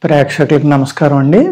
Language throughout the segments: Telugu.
ప్రేక్షకులకు నమస్కారం అండి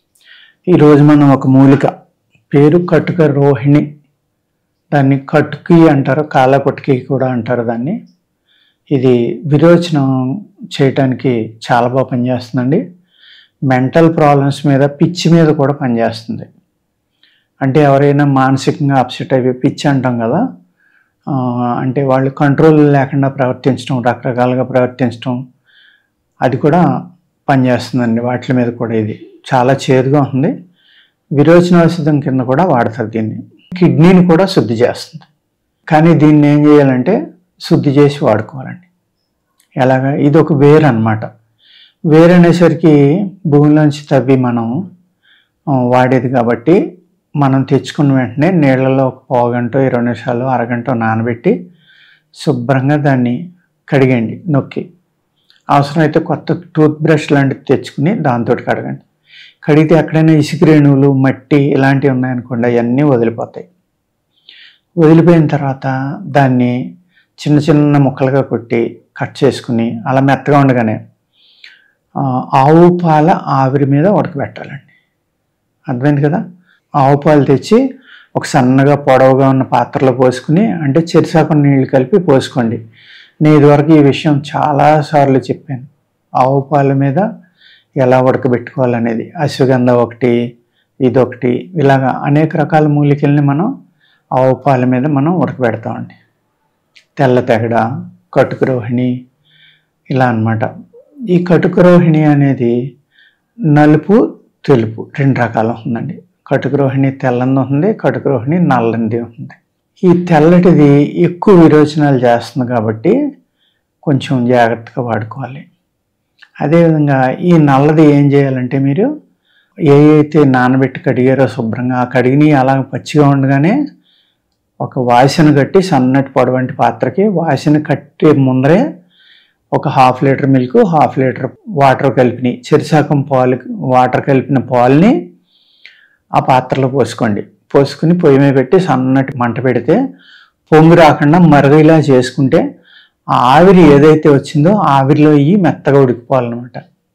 ఈరోజు మనం ఒక మూలిక పేరు కటుక రోహిణి దాన్ని కటుకి అంటారు కాళ్ళ కొట్టుకి కూడా అంటారు దాన్ని ఇది విరోచనం చేయటానికి చాలా బాగా పనిచేస్తుందండి మెంటల్ ప్రాబ్లమ్స్ మీద పిచ్చి మీద కూడా పనిచేస్తుంది అంటే ఎవరైనా మానసికంగా అప్సెట్ అయిపోయి పిచ్చి అంటాం కదా ఆ, అంటే వాళ్ళు కంట్రోల్ లేకుండా ప్రవర్తించడం రకరకాలుగా ప్రవర్తించడం అది కూడా పనిచేస్తుందండి వాటి మీద కూడా ఇది చాలా చేదుగా ఉంది విరోచన ఔషధం కింద కూడా వాడతారు దీన్ని కిడ్నీని కూడా శుద్ధి చేస్తుంది కానీ దీన్ని ఏం చేయాలంటే శుద్ధి చేసి వాడుకోవాలండి ఎలాగా ఇది ఒక వేరు అనమాట వేరు అనేసరికి భూమిలోంచి తవ్వి మనం ఆ, వాడేది కాబట్టి మనం తెచ్చుకున్న వెంటనే నీళ్ళలో ఒక పావు గంట ఇరవై నిమిషాలు అరగంట నానబెట్టి శుభ్రంగా దాన్ని కడిగండి నొక్కి అవసరమైతే కొత్త టూత్ బ్రష్ లాంటిది తెచ్చుకుని దాంతో కడగండి కడిగితే ఎక్కడైనా ఇసుక రేణువులు మట్టి ఇలాంటివి ఉన్నాయనుకోండి అవన్నీ వదిలిపోతాయి వదిలిపోయిన తర్వాత దాన్ని చిన్న చిన్న ముక్కలుగా కొట్టి కట్ చేసుకుని అలా మెత్తగా ఉండగానే ఆ, ఆవు పాల ఆవిరి మీద ఉడకబెట్టాలండి అర్థమైంది కదా ఆవు పాలు తెచ్చి ఒక సన్నగా పొడవుగా ఉన్న పాత్రలో పోసుకుని అంటే చెరిసాకు నీళ్ళు కలిపి పోసుకోండి నేను ఇదివరకు ఈ విషయం చాలాసార్లు చెప్పాను ఆవు పాల మీద ఎలా ఉడకబెట్టుకోవాలనేది అశ్వగంధ ఒకటి ఇదొకటి ఇలాగా అనేక రకాల మూలికల్ని మనం ఆవు పాల మీద మనం ఉడకబెడతామండి తెల్ల తెగడ కటుకు రోహిణి ఇలా అన్నమాట ఈ కటుకు రోహిణి అనేది నలుపు తెలుపు రెండు రకాలు ఉందండి కటుకు రోహిణి తెల్లంది ఉంది కటుకు రోహిణి నల్లంది ఉంది ఈ తెల్లటిది ఎక్కువ విరోచనాలు చేస్తుంది కాబట్టి కొంచెం జాగ్రత్తగా వాడుకోవాలి అదేవిధంగా ఈ నల్లది ఏం చేయాలంటే మీరు ఏ అయితే నానబెట్టి కడిగారో శుభ్రంగా ఆ కడిగిని అలా పచ్చిగా ఉండగానే ఒక వాసన కట్టి సన్నటి పొడవంటి పాత్రకి వాసన కట్టే ముందరే ఒక half litre milk half litre water కలిపిని చెరిసాకం పాలు వాటర్ కలిపిన పాలని ఆ పాత్రలో పోసుకోండి పోసుకుని పొయ్యి మీద పెట్టి సన్నటి మంట పెడితే పొంగు రాకుండా మరగేలా చేసుకుంటే ఆ ఆవిరి ఏదైతే వచ్చిందో ఆ ఆవిరిలో ఇవి మెత్తగా ఉడికిపోవాలన్నమాట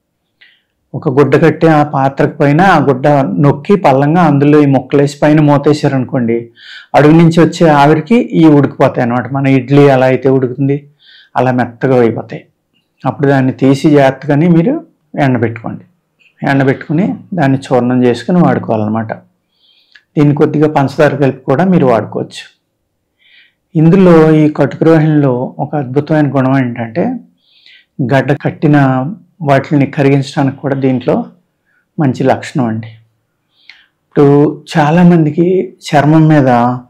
ఒక గుడ్డ కట్టి ఆ పాత్రకు పైన ఆ గుడ్డ నొక్కి పల్లంగా అందులో ఈ ముక్కలేసి పైన మూతేసారనుకోండి అడుగు నుంచి వచ్చే ఆవిరికి ఇవి ఉడికిపోతాయి అనమాట మన ఇడ్లీ ఎలా అయితే ఉడుకుతుంది అలా మెత్తగా అయిపోతాయి అప్పుడు దాన్ని తీసి జాగ్రత్తగాని మీరు ఎండబెట్టుకోండి ఎండబెట్టుకుని దాన్ని చూర్ణం చేసుకుని వాడుకోవాలన్నమాట దీన్ని కొద్దిగా పంచదార కలిపి కూడా మీరు వాడుకోవచ్చు ఇందులో ఈ కటుకురోహిణిలో ఒక అద్భుతమైన గుణం ఏంటంటే గడ్డ కట్టిన వాటిని కరిగించడానికి కూడా దీంట్లో మంచి లక్షణం అండి ఇప్పుడు చాలామందికి చర్మం మీద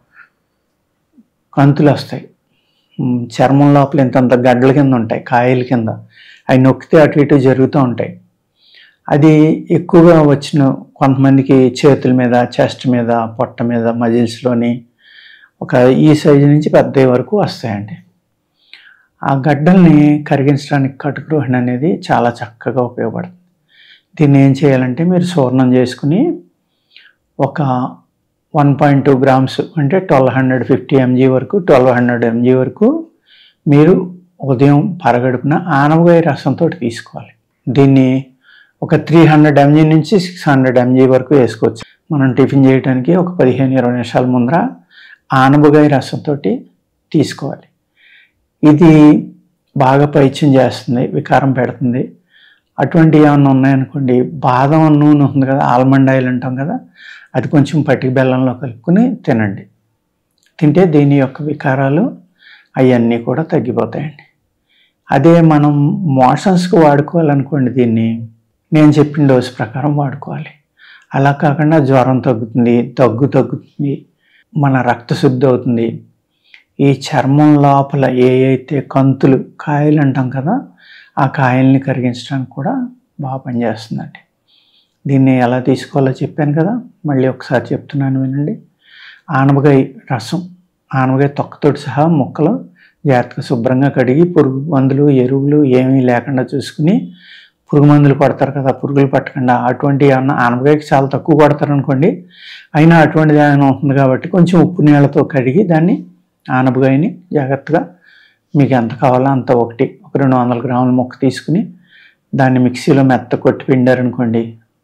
కంతులు వస్తాయి ఉమ్, చర్మం లోపల ఇంతంత గడ్డల కింద ఉంటాయి కాయల కింద అవి నొక్కితే అటు ఇటు జరుగుతూ ఉంటాయి అది ఎక్కువగా వచ్చిన కొంతమందికి చేతుల మీద చెస్ట్ మీద పొట్ట మీద మజిల్స్లోని ఒక ఈ సైజు నుంచి పెద్ద వరకు వస్తాయండి ఆ గడ్డల్ని కరిగించడానికి కటుకురోహిణి అనేది చాలా చక్కగా ఉపయోగపడుతుంది దీన్ని ఏం చేయాలంటే మీరు చూర్ణం చేసుకుని ఒక వన్ పాయింట్ టూ గ్రామ్స్ అంటే ట్వెల్వ్ హండ్రెడ్ ఫిఫ్టీ ఎంజీ వరకు ట్వెల్వ్ హండ్రెడ్ ఎంజీ వరకు మీరు ఉదయం పరగడుపున ఆనవగాయ రసంతో తీసుకోవాలి దీన్ని ఒక త్రీ హండ్రెడ్ ఎంజీ నుంచి సిక్స్ హండ్రెడ్ ఎంజీ వరకు వేసుకోవచ్చు మనం టిఫిన్ చేయడానికి ఒక పదిహేను ఇరవై నిమిషాల ముందర ఆనపకాయ రసంతో తీసుకోవాలి ఇది బాగా పైత్యం చేస్తుంది వికారం పెడుతుంది అటువంటి ఏమన్నా ఉన్నాయనుకోండి బాదం నూనె ఉంది కదా ఆల్మండ్ ఆయిల్ అంటాం కదా అది కొంచెం పట్టిక బెల్లంలో కలుపుకొని తినండి తింటే దీని యొక్క వికారాలు అవన్నీ కూడా తగ్గిపోతాయండి అదే మనం మోషన్స్కి వాడుకోవాలనుకోండి దీన్ని నేను చెప్పిన డోసు ప్రకారం వాడుకోవాలి అలా కాకుండా జ్వరం తగ్గుతుంది దగ్గు తగ్గుతుంది మన రక్త శుద్ధి అవుతుంది ఈ చర్మం లోపల ఏ అయితే కంతులు కాయలు అంటాం కదా ఆ కాయల్ని కరిగించడానికి కూడా బాగా పనిచేస్తుందండి దీన్ని ఎలా తీసుకోవాలో చెప్పాను కదా మళ్ళీ ఒకసారి చెప్తున్నాను వినండి ఆనపకాయ రసం ఆనపకాయ తొక్కతోటి సహా ముక్కలు జాగ్రత్తగా శుభ్రంగా కడిగి పురుగు మందులు ఎరువులు ఏమీ లేకుండా చూసుకుని పురుగు మందులు కొడతారు కదా పురుగులు పట్టకుండా అటువంటి ఏమన్నా ఆనపకాయకి చాలా తక్కువ కొడతారు అనుకోండి అయినా అటువంటిది ఏమైనా ఉంటుంది కాబట్టి కొంచెం ఉప్పు నీళ్ళతో కడిగి దాన్ని ఆనపకాయని జాగ్రత్తగా మీకు ఎంత కావాలో అంత ఒకటి ఒక రెండు వందల గ్రాముల ముక్క తీసుకుని దాన్ని మిక్సీలో మెత్త కొట్టి పిండారనుకోండి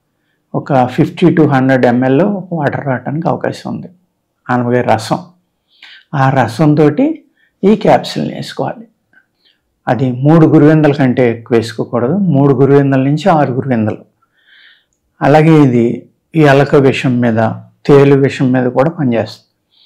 ఒక fifty to hundred ML water రావడానికి అవకాశం ఉంది ఆనపకాయ రసం ఆ రసంతో ఈ క్యాప్సిల్ని వేసుకోవాలి అది మూడు గురువిందల కంటే ఎక్కువ వేసుకోకూడదు మూడు గురువిందల నుంచి ఆరు గురువిందలు అలాగే ఇది ఈ ఎలక విషం మీద తేలు విషం మీద కూడా పనిచేస్తుంది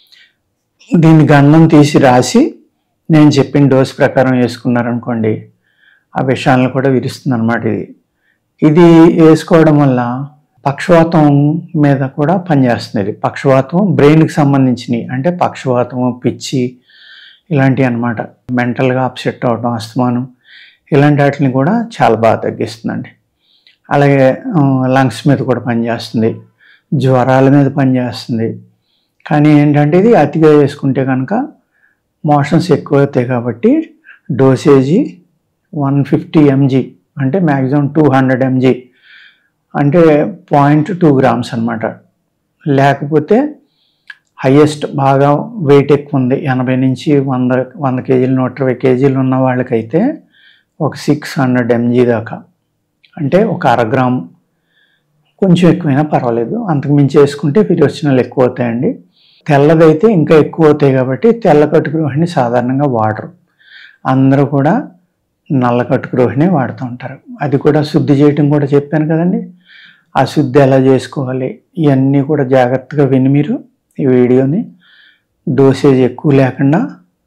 దీన్ని గంధం తీసి రాసి నేను చెప్పిన డోస్ ప్రకారం వేసుకున్నారనుకోండి ఆ విషయాలను కూడా విరుస్తుంది అనమాట ఇది ఇది వేసుకోవడం వల్ల పక్షవాతం మీద కూడా పనిచేస్తుంది ఇది పక్షవాతం బ్రెయిన్కి సంబంధించినవి అంటే పక్షవాతం పిచ్చి ఇలాంటివి అనమాట మెంటల్గా అప్సెట్ అవడం అస్తమానం ఇలాంటి వాటిని కూడా చాలా బాగా తగ్గిస్తుందండి అలాగే లంగ్స్ మీద కూడా పనిచేస్తుంది జ్వరాల మీద పనిచేస్తుంది కానీ ఏంటంటే ఇది అతిగా వేసుకుంటే కనుక మోషన్స్ ఎక్కువ అవుతాయి కాబట్టి డోసేజీ వన్ ఫిఫ్టీ ఎంజీ అంటే మ్యాక్సిమం టూ హండ్రెడ్ ఎంజీ అంటే పాయింట్ టూ గ్రామ్స్ అనమాట లేకపోతే హయ్యెస్ట్ బాగా వెయిట్ ఎక్కువ ఉంది ఎనభై నుంచి వంద వంద కేజీలు నూట ఇరవై కేజీలు ఉన్న వాళ్ళకైతే ఒక సిక్స్ హండ్రెడ్ ఎంజీ దాకా అంటే ఒక అర గ్రాము కొంచెం ఎక్కువైనా పర్వాలేదు అంతకు మించి వేసుకుంటే విరోచనాలు ఎక్కువ అవుతాయండి తెల్లదైతే ఇంకా ఎక్కువ అవుతాయి కాబట్టి తెల్ల కట్టుకు రోహిణి సాధారణంగా వాడరు అందరూ కూడా నల్ల కట్టుకు రోహిణి వాడుతూ ఉంటారు అది కూడా శుద్ధి చేయటం కూడా చెప్పాను కదండి ఆ శుద్ధి ఎలా చేసుకోవాలి ఇవన్నీ కూడా జాగ్రత్తగా విని మీరు ఈ వీడియోని డోసేజ్ ఎక్కువ లేకుండా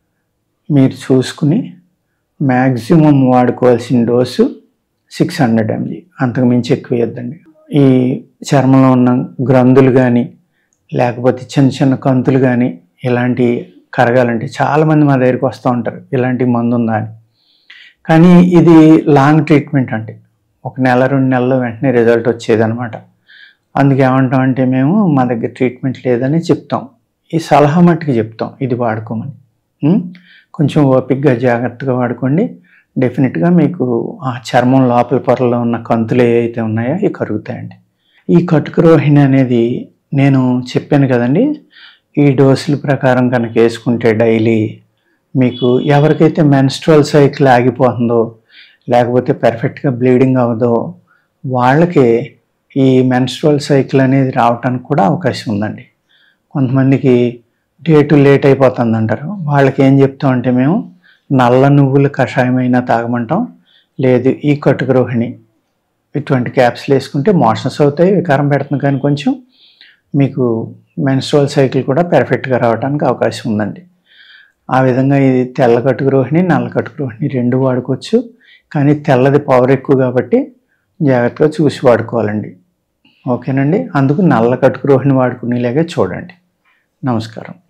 మీరు చూసుకుని మ్యాక్సిమం వాడుకోవాల్సిన డోసు సిక్స్ హండ్రెడ్ ఎంజీ అంతకు మించి ఎక్కువ వేయద్దండి ఈ చర్మంలో ఉన్న గ్రంథులు కానీ లేకపోతే చిన్న చిన్న కంతులు కానీ ఇలాంటి కరగాలంటే చాలామంది మా దగ్గరికి వస్తూ ఉంటారు ఇలాంటి మందు ఉందా అని కానీ ఇది లాంగ్ ట్రీట్మెంట్ అంటే ఒక నెల రెండు నెలల్లో వెంటనే రిజల్ట్ వచ్చేదనమాట అందుకే ఏమంటాం అంటే మేము మా దగ్గర ట్రీట్మెంట్ లేదని చెప్తాం ఈ సలహా మట్టుకు చెప్తాం ఇది వాడుకోమని ఉం? కొంచెం ఓపికగా జాగ్రత్తగా వాడుకోండి డెఫినెట్గా మీకు ఆ చర్మం లోపల పొరలో ఉన్న కంతులు ఏవైతే ఉన్నాయో ఇవి కరుగుతాయండి ఈ కటుక రోహిణి అనేది నేను చెప్పాను కదండి ఈ డోసుల ప్రకారం కనుక వేసుకుంటే డైలీ మీకు ఎవరికైతే మెన్స్ట్రల్ సైకిల్ ఆగిపోతుందో లేకపోతే పర్ఫెక్ట్గా బ్లీడింగ్ అవ్వదో వాళ్ళకి ఈ మెన్స్ట్రల్ సైకిల్ అనేది రావడానికి కూడా అవకాశం ఉందండి కొంతమందికి డేటు లేట్ అయిపోతుంది అంటారు వాళ్ళకి ఏం చెప్తాం అంటే మేము నల్ల నువ్వుల కషాయమైనా తాగమంటాం లేదు ఈ కట్టుకు రోహిణి ఇటువంటి క్యాప్స్లు వేసుకుంటే మోషన్స్ అవుతాయి వికారం పెడుతుంది కానీ కొంచెం మీకు మెన్స్ట్రల్ సైకిల్ కూడా పెర్ఫెక్ట్గా రావడానికి అవకాశం ఉందండి ఆ విధంగా ఇది తెల్ల కట్టుకు రోహిణి నల్ల కట్టుకు రోహిణి రెండు వాడుకోవచ్చు కానీ తెల్లది పవర్ ఎక్కువ కాబట్టి జాగ్రత్తగా చూసి వాడుకోవాలండి ఓకేనండి అందుకు నల్ల కట్టుకు రోహిణి వాడుకునేలాగే చూడండి నమస్కారం